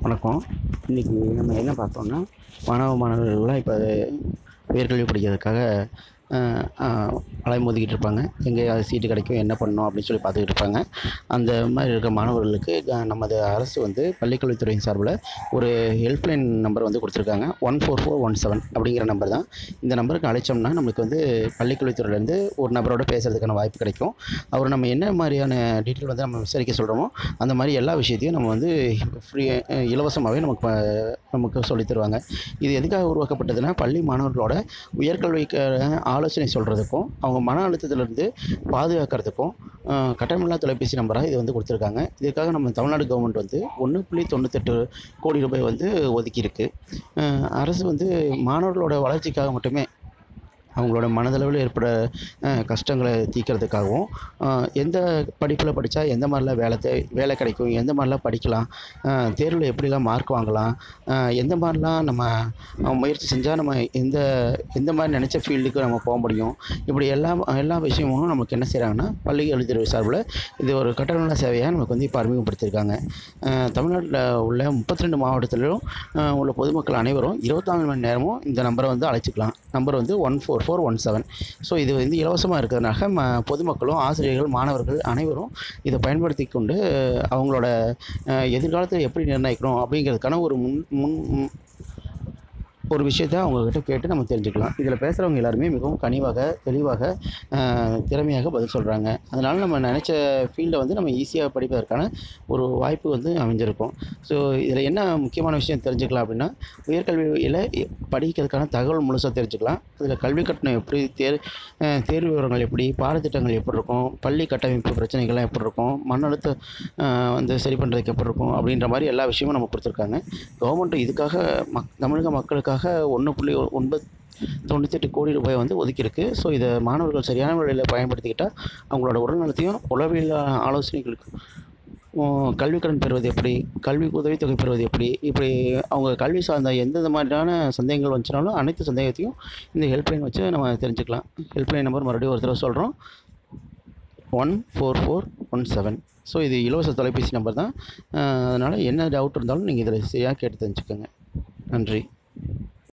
வணக்கம் இன்றைக்கி நம்ம என்ன பார்த்தோம்னா மாணவ மாணவர்கள்லாம் இப்போ உயர்கல்வி படிக்கிறதுக்காக அஹ், அஹ், அலைமோதிக்கிட்டு இருப்பாங்க எங்கே அது சீட்டு கிடைக்கும் என்ன பண்ணணும் அப்படின்னு சொல்லி பார்த்துக்கிட்டு இருப்பாங்க அந்த மாதிரி இருக்கிற மாணவர்களுக்கு க- நமது அரசு வந்து பள்ளிக்கல்வித்துறையின் சார்பில் ஒரு ஹெல்ப்லைன் நம்பர் வந்து கொடுத்துருக்காங்க one four four one seven அப்படிங்கிற நம்பர் தான் இந்த நம்பருக்கு அழைச்சோம்னா நம்மளுக்கு வந்து பள்ளிக்கல்வித்துறையிலேருந்து ஒரு நபரோட பேசுகிறதுக்கான வாய்ப்பு கிடைக்கும் அவர் நம்ம என்ன மாதிரியான டீட்டெயில் வந்து நம்ம விசாரிக்க சொல்கிறோமோ அந்த மாதிரி எல்லா விஷயத்தையும் நம்ம வந்து ஃப்ரீ இலவசமாகவே நமக்கு ப- நமக்கு சொல்லித் தருவாங்க இது எதுக்காக உருவாக்கப்பட்டதுன்னா பள்ளி மாணவர்களோட உயர்கல்விக்கான ஆலோசனை சொல்கிறதுக்கும் அவங்க மன அழுத்தத்திலிருந்து பாதுகாக்கிறதுக்கும் அஹ், கட்டணமில்லா தொலைபேசி நம்பராக இது வந்து கொடுத்துருக்காங்க இதுக்காக நம்ம தமிழ்நாடு கவர்மெண்ட் வந்து ஒன்று புள்ளி தொண்ணூத்தெட்டு கோடி ரூபாய் வந்து ஒதுக்கியிருக்கு அஹ், அரசு வந்து மாணவர்களோட வளர்ச்சிக்காக மட்டுமே அவங்களோட மனதளவில் ஏற்பட அஹ், கஷ்டங்களை தீர்க்கறதுக்காகவும் அஹ், எந்த படிப்பில் படித்தா எந்த மாதிரிலாம் வேலை தே வேலை கிடைக்கும் எந்த மாதிரிலாம் படிக்கலாம் அஹ், தேர்வில் எப்படிலாம் மார்க் வாங்கலாம் அஹ், எந்த மாதிரிலாம் நம்ம அஹ், முயற்சி செஞ்சால் நம்ம எந்த எந்த மாதிரி நினச்ச ஃபீல்டுக்கு நம்ம போக முடியும் இப்படி எல்லா எல்லா விஷயமும் நமக்கு என்ன செய்கிறாங்கன்னா பள்ளி கல்வித்துறை சார்பில் இது ஒரு கட்டண சேவையாக நமக்கு வந்து இப்போ அறிமுகப்படுத்தியிருக்காங்க அஹ், தமிழ்நாட்டில் உள்ள முப்பத்தி ரெண்டு மாவட்டத்திலும் அஹ், உள்ள பொதுமக்கள் அனைவரும் இருபத்தாலு மணி நேரமும் இந்த நம்பரை வந்து அழைச்சிக்கலாம் நம்பர் வந்து one four four one seven so இது வந்து இலவசமாக இருக்கிறதுனால ம பொதுமக்களும் ஆசிரியர்கள் மாணவர்கள் அனைவரும் இதை பயன்படுத்தி கொண்டு அஹ், அவங்களோட அஹ், எதிர்காலத்தை எப்படி நிர்ணயிக்கணும் அப்படிங்கிறதுக்கான ஒரு முன் முன் முன் ஒரு விஷயத்தை அவங்கக்கிட்ட கேட்டு நம்ம தெரிஞ்சுக்கலாம் இதில் பேசுகிறவங்க எல்லாருமே மிகவும் கனிவாக தெளிவாக அஹ், திறமையாக பதில் சொல்கிறாங்க அதனால் நம்ம நினச்ச ஃபீல்டை வந்து நம்ம ஈஸியாக படிப்பதற்கான ஒரு வாய்ப்பு வந்து அமைஞ்சிருக்கும் ஸோ இதில் என்ன முக்கியமான விஷயம் தெரிஞ்சுக்கலாம் அப்படின்னா உயர்கல்வியில் படிக்கிறதுக்கான தகவல் முழுசாக தெரிஞ்சுக்கலாம் இதில் கல்வி கட்டணம் எப்படி தேர் அஹ், தேர்வு விவரங்கள் எப்படி பாடத்திட்டங்கள் எப்படி இருக்கும் பள்ளி கட்டமைப்பு பிரச்சனைகள்லாம் எப்படி இருக்கும் மன அழுத்தம் அஹ், வந்து சரி பண்ணுறதுக்கு எப்படி இருக்கும் அப்படின்ற மாதிரி எல்லா விஷயமும் நம்ம கொடுத்துருக்காங்க கவர்மெண்ட் இதுக்காக மக் தமிழக மக்களுக்காக ஒன்று புள்ளி ஒன்பது தொண்ணூத்தெட்டு கோடி ரூபாய் வந்து ஒதுக்கியிருக்கு ஸோ இதை மாணவர்கள் சரியான முறையில் பயன்படுத்திக்கிட்டால் அவங்களோட உடல்நலத்தையும் உளவியல் ஆலோசனைகளுக்கு உம், கல்விக் கடன் பெறுவது எப்படி கல்வி உதவித்தொகை பெறுவது எப்படி இப்படி அவங்க கல்வி சார்ந்த எந்தெந்த மாதிரியான சந்தேகங்கள் வந்துச்சுனாலும் அனைத்து சந்தேகத்தையும் இந்த ஹெல்ப்லைன் வச்சு நம்ம தெரிஞ்சுக்கலாம் ஹெல்ப்லைன் நம்பர் மறுபடியும் ஒரு தடவை சொல்கிறோம் one four four one seven so இது இலவச தொலைபேசி நம்பர் தான் அதனால் என்ன டவுட் இருந்தாலும் நீங்கள் இதில் சரியாக கேட்டு தெரிஞ்சுக்கோங்க நன்றி